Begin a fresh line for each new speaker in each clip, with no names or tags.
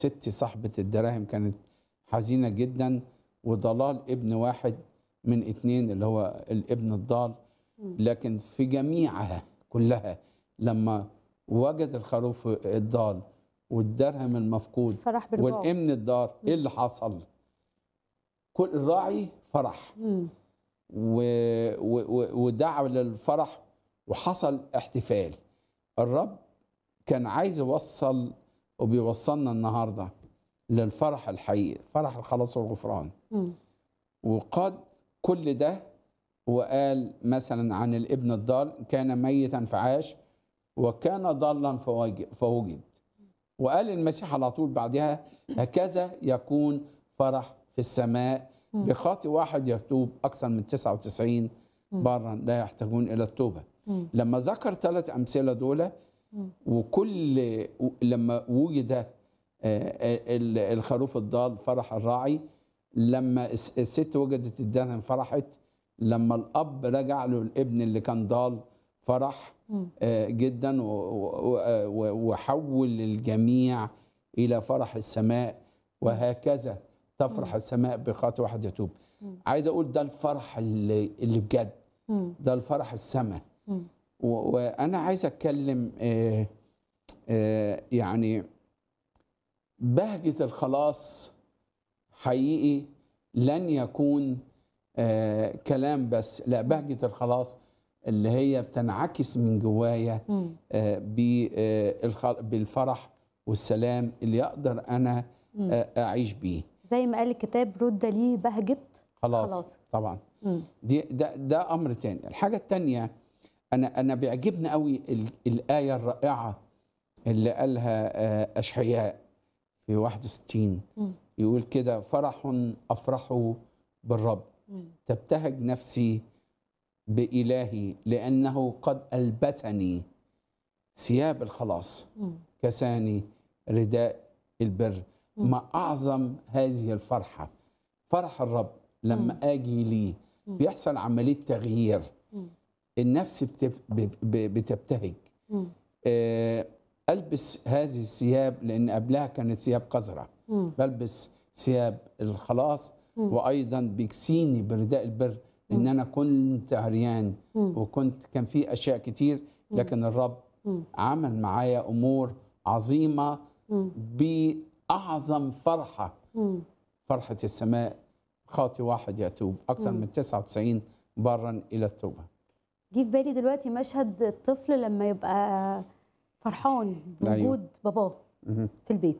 ست صاحبة الدراهم كانت حزينة جدا وضلال ابن واحد من اتنين اللي هو الابن الضال لكن في جميعها كلها لما وجد الخروف الضال والدرهم المفقود
فرح برجوعه
والابن الدار ايه اللي حصل؟ كل الراعي فرح
مم.
و... و... و... ودعا للفرح وحصل احتفال الرب كان عايز يوصل وبيوصلنا النهارده للفرح الحقيقي فرح الخلاص والغفران
مم.
وقاد كل ده وقال مثلا عن الابن الضال كان ميتا فعاش وكان ضالا فوج- فوجد وقال المسيح على طول بعدها هكذا يكون فرح في السماء
مم.
بخاطئ واحد يتوب أكثر من 99
مم.
برا لا يحتاجون إلى التوبة
مم.
لما ذكر ثلاث أمثلة دول
مم.
وكل لما وجد آه، ال- الخروف الضال فرح الراعي لما الس- الست وجدت الدرهم فرحت لما الاب رجع له الابن اللي كان ضال فرح
مم.
آه، جدا و- و- و- وحول الجميع الى فرح السماء وهكذا تفرح السماء بخاطئ واحد يتوب
مم.
عايز اقول ده الفرح اللي, اللي بجد
مم.
ده الفرح السماء
مم.
و- وانا عايز اتكلم آه، آه، يعني بهجه الخلاص حقيقي لن يكون آه، كلام بس لا بهجه الخلاص اللي هي بتنعكس من جوايا
مم.
آه، بالخ- بالفرح والسلام اللي اقدر انا
مم.
آه، اعيش بيه
زي ما قال الكتاب رد لي بهجة
خلاص,
خلاص.
طبعا
مم.
دي ده ده امر تاني الحاجه التانيه انا انا بيعجبني قوي ال- الايه الرائعه اللي قالها آه، اشعياء في 61
مم.
يقول كده فرح افرح بالرب
مم.
تبتهج نفسي بإلهي لأنه قد ألبسني ثياب الخلاص
مم.
كساني رداء البر
مم.
ما أعظم هذه الفرحة فرح الرب لما أجي ليه
مم.
بيحصل عملية تغيير
مم.
النفس بتب- بت- ب- بتبتهج
مم.
آه، ألبس هذه الثياب لأن قبلها كانت ثياب قذرة
مم.
بلبس ثياب الخلاص
مم.
وايضا بيكسيني برداء البر ان انا كنت عريان
مم.
وكنت كان في اشياء كتير لكن الرب
مم.
عمل معايا امور عظيمه
مم.
باعظم فرحه
مم.
فرحه السماء خاطي واحد يتوب اكثر
مم.
من 99 برا الى التوبه
جه في بالي دلوقتي مشهد الطفل لما يبقى فرحان
أيوة.
بوجود باباه
مهم.
في البيت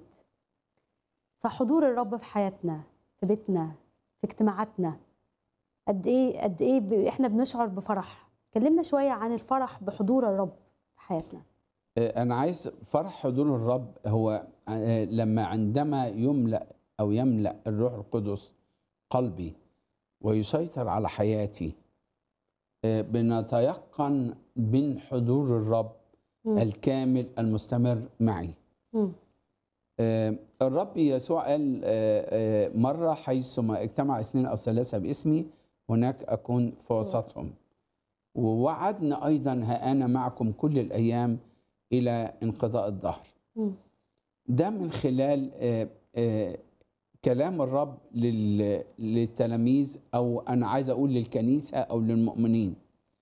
فحضور الرب في حياتنا في بيتنا في اجتماعاتنا قد ايه قد ايه ب... احنا بنشعر بفرح كلمنا شويه عن الفرح بحضور الرب في حياتنا
آه، انا عايز فرح حضور الرب هو آه، لما عندما يملا او يملا الروح القدس قلبي ويسيطر على حياتي آه، بنتيقن من حضور الرب
مم.
الكامل المستمر معي
مم.
آه، الرب يسوع قال آه، آه، مرة حيثما اجتمع اثنين أو ثلاثة باسمي هناك أكون في وسطهم ووعدنا أيضا ها أنا معكم كل الأيام إلى انقضاء الدهر
مم.
ده من خلال آه، آه، كلام الرب لل- للتلاميذ او انا عايز اقول للكنيسه او للمؤمنين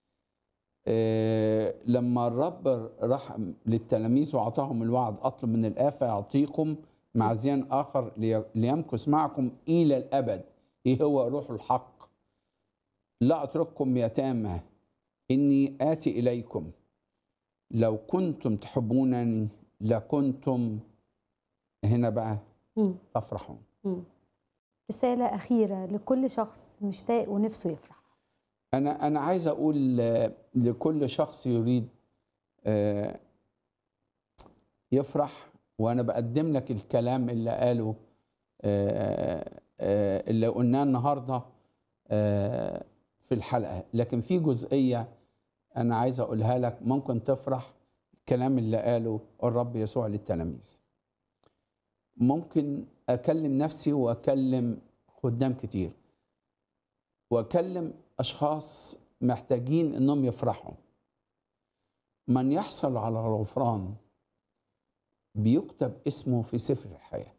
آه، لما الرب راح للتلاميذ واعطاهم الوعد اطلب من الاب فيعطيكم معزيا اخر لي- ليمكث معكم الى الابد ايه هو روح الحق لا اترككم يتامى اني اتي اليكم لو كنتم تحبونني لكنتم هنا بقى
مم.
تفرحون
مم. رساله اخيره لكل شخص مشتاق ونفسه يفرح
انا انا عايز اقول آه، لكل شخص يريد آه، يفرح وانا بقدم لك الكلام اللي قاله آه، آه، اللي قلناه النهارده آه، في الحلقه لكن في جزئيه انا عايز اقولها لك ممكن تفرح الكلام اللي قاله الرب يسوع للتلاميذ ممكن اكلم نفسي واكلم خدام كتير واكلم اشخاص محتاجين انهم يفرحوا من يحصل على الغفران بيكتب اسمه في سفر الحياه